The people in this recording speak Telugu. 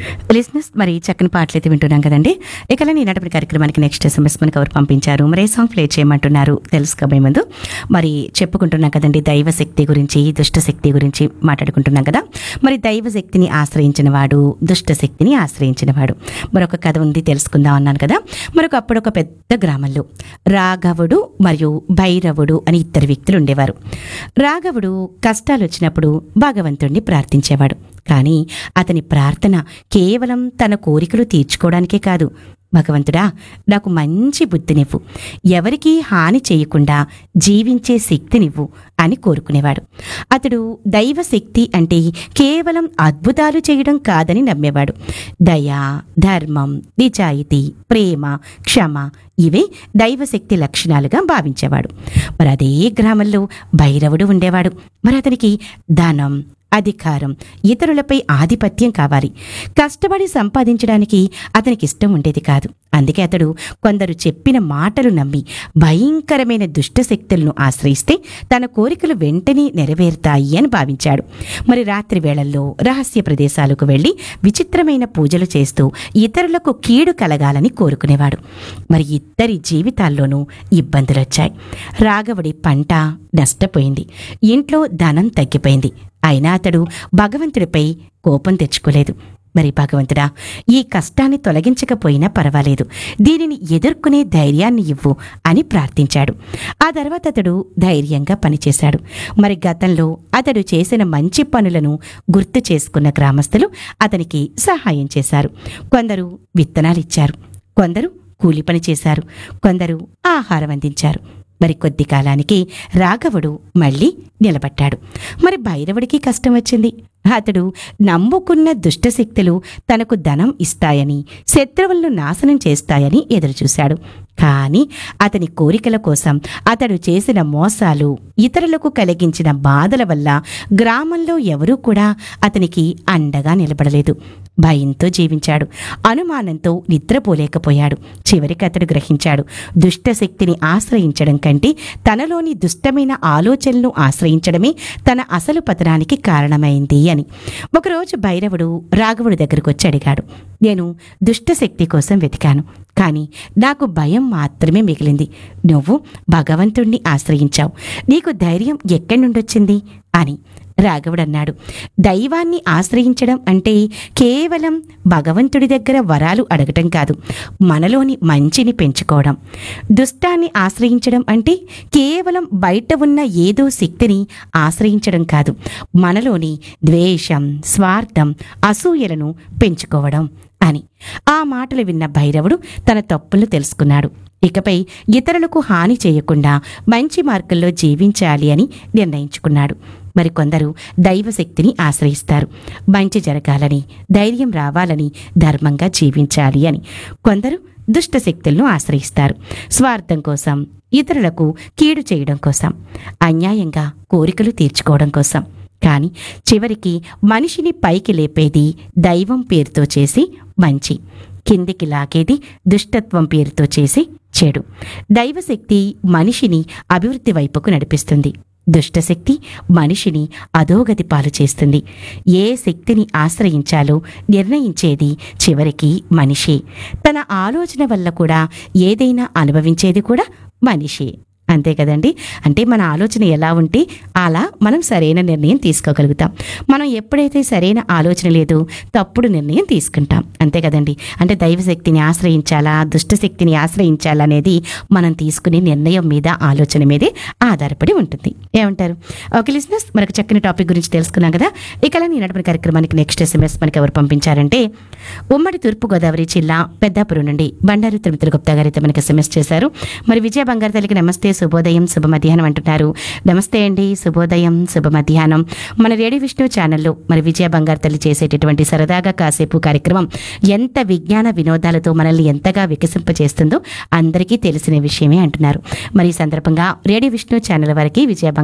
లిసినర్స్ మరి చక్కని పాటలు అయితే వింటున్నాం కదండి ఇక ఈనాటి కార్యక్రమానికి నెక్స్ట్ ఎస్ఎంఎస్ మనకు ఎవరు పంపించారు మరి ఏ సాంగ్ ప్లే చేయమంటున్నారు తెలుసుకోబోయే ముందు మరి చెప్పుకుంటున్నాం కదండి దైవ శక్తి గురించి దుష్ట శక్తి గురించి మాట్లాడుకుంటున్నాం కదా మరి దైవ శక్తిని ఆశ్రయించిన వాడు దుష్ట శక్తిని ఆశ్రయించిన వాడు మరొక కథ ఉంది తెలుసుకుందాం అన్నాను కదా మరొక అప్పుడు ఒక పెద్ద గ్రామంలో రాఘవుడు మరియు భైరవుడు అని ఇద్దరు వ్యక్తులు ఉండేవారు రాఘవుడు కష్టాలు వచ్చినప్పుడు భగవంతుణ్ణి ప్రార్థించేవాడు కానీ అతని ప్రార్థన కేవలం తన కోరికలు తీర్చుకోవడానికే కాదు భగవంతుడా నాకు మంచి బుద్ధినివ్వు ఎవరికీ హాని చేయకుండా జీవించే శక్తినివ్వు అని కోరుకునేవాడు అతడు దైవ శక్తి అంటే కేవలం అద్భుతాలు చేయడం కాదని నమ్మేవాడు దయ ధర్మం నిజాయితీ ప్రేమ క్షమ ఇవే దైవశక్తి లక్షణాలుగా భావించేవాడు మరి అదే గ్రామంలో భైరవుడు ఉండేవాడు మరి అతనికి ధనం అధికారం ఇతరులపై ఆధిపత్యం కావాలి కష్టపడి సంపాదించడానికి అతనికి ఇష్టం ఉండేది కాదు అందుకే అతడు కొందరు చెప్పిన మాటలు నమ్మి భయంకరమైన దుష్టశక్తులను ఆశ్రయిస్తే తన కోరికలు వెంటనే నెరవేరుతాయి అని భావించాడు మరి రాత్రి వేళల్లో రహస్య ప్రదేశాలకు వెళ్లి విచిత్రమైన పూజలు చేస్తూ ఇతరులకు కీడు కలగాలని కోరుకునేవాడు మరి ఇద్దరి జీవితాల్లోనూ ఇబ్బందులొచ్చాయి రాఘవుడి పంట నష్టపోయింది ఇంట్లో ధనం తగ్గిపోయింది అయినా అతడు భగవంతుడిపై కోపం తెచ్చుకోలేదు మరి భగవంతుడా ఈ కష్టాన్ని తొలగించకపోయినా పర్వాలేదు దీనిని ఎదుర్కొనే ధైర్యాన్ని ఇవ్వు అని ప్రార్థించాడు ఆ తర్వాత అతడు ధైర్యంగా పనిచేశాడు మరి గతంలో అతడు చేసిన మంచి పనులను గుర్తు చేసుకున్న గ్రామస్తులు అతనికి సహాయం చేశారు కొందరు విత్తనాలు ఇచ్చారు కొందరు కూలి పని చేశారు కొందరు ఆహారం అందించారు మరి కొద్ది కాలానికి రాఘవుడు మళ్ళీ నిలబడ్డాడు మరి భైరవుడికి కష్టం వచ్చింది అతడు నమ్ముకున్న దుష్టశక్తులు తనకు ధనం ఇస్తాయని శత్రువులను నాశనం చేస్తాయని ఎదురుచూశాడు కానీ అతని కోరికల కోసం అతడు చేసిన మోసాలు ఇతరులకు కలిగించిన బాధల వల్ల గ్రామంలో ఎవరూ కూడా అతనికి అండగా నిలబడలేదు భయంతో జీవించాడు అనుమానంతో నిద్రపోలేకపోయాడు చివరికి అతడు గ్రహించాడు దుష్టశక్తిని ఆశ్రయించడం కంటే తనలోని దుష్టమైన ఆలోచనలను ఆశ్రయించడమే తన అసలు పతనానికి కారణమైంది అని ఒకరోజు భైరవుడు రాఘవుడి దగ్గరకు వచ్చి అడిగాడు నేను దుష్టశక్తి కోసం వెతికాను కానీ నాకు భయం మాత్రమే మిగిలింది నువ్వు భగవంతుణ్ణి ఆశ్రయించావు నీకు ధైర్యం ఎక్కడి నుండొచ్చింది అని రాఘవుడు అన్నాడు దైవాన్ని ఆశ్రయించడం అంటే కేవలం భగవంతుడి దగ్గర వరాలు అడగటం కాదు మనలోని మంచిని పెంచుకోవడం దుష్టాన్ని ఆశ్రయించడం అంటే కేవలం బయట ఉన్న ఏదో శక్తిని ఆశ్రయించడం కాదు మనలోని ద్వేషం స్వార్థం అసూయలను పెంచుకోవడం అని ఆ మాటలు విన్న భైరవుడు తన తప్పులు తెలుసుకున్నాడు ఇకపై ఇతరులకు హాని చేయకుండా మంచి మార్గంలో జీవించాలి అని నిర్ణయించుకున్నాడు మరికొందరు దైవశక్తిని ఆశ్రయిస్తారు మంచి జరగాలని ధైర్యం రావాలని ధర్మంగా జీవించాలి అని కొందరు దుష్ట శక్తులను ఆశ్రయిస్తారు స్వార్థం కోసం ఇతరులకు కీడు చేయడం కోసం అన్యాయంగా కోరికలు తీర్చుకోవడం కోసం కానీ చివరికి మనిషిని పైకి లేపేది దైవం పేరుతో చేసి మంచి కిందికి లాగేది దుష్టత్వం పేరుతో చేసి చెడు దైవశక్తి మనిషిని అభివృద్ధి వైపుకు నడిపిస్తుంది దుష్టశక్తి మనిషిని అధోగతి పాలు చేస్తుంది ఏ శక్తిని ఆశ్రయించాలో నిర్ణయించేది చివరికి మనిషి తన ఆలోచన వల్ల కూడా ఏదైనా అనుభవించేది కూడా మనిషి అంతే కదండి అంటే మన ఆలోచన ఎలా ఉంటే అలా మనం సరైన నిర్ణయం తీసుకోగలుగుతాం మనం ఎప్పుడైతే సరైన ఆలోచన లేదు తప్పుడు నిర్ణయం తీసుకుంటాం అంతే కదండి అంటే దైవశక్తిని ఆశ్రయించాలా దుష్టశక్తిని ఆశ్రయించాలా అనేది మనం తీసుకునే నిర్ణయం మీద ఆలోచన మీదే ఆధారపడి ఉంటుంది ఏమంటారు ఓకే లిసినర్స్ మనకు చక్కని టాపిక్ గురించి తెలుసుకున్నాం కదా ఇక ఈ నడపని కార్యక్రమానికి నెక్స్ట్ ఎస్ఎంఎస్ మనకి ఎవరు పంపించారంటే ఉమ్మడి తూర్పుగోదావరి జిల్లా పెద్దాపురం నుండి బండారు తిరుమతుల గుప్తా గారు అయితే మనకి ఎస్ఎంఎస్ చేశారు మరి విజయ బంగారు తల్లికి నమస్తే శుభోదయం శుభ మధ్యాహ్నం అంటున్నారు నమస్తే అండి శుభోదయం శుభ మధ్యాహ్నం మన రేడియో విష్ణు ఛానల్లో మరి విజయ బంగారు తల్లి చేసేటటువంటి సరదాగా కాసేపు కార్యక్రమం ఎంత విజ్ఞాన వినోదాలతో మనల్ని ఎంతగా వికసింపచేస్తుందో అందరికీ తెలిసిన విషయమే అంటున్నారు మరి ఈ సందర్భంగా రేడియో విష్ణు ఛానల్ వారికి విజయ బంగారు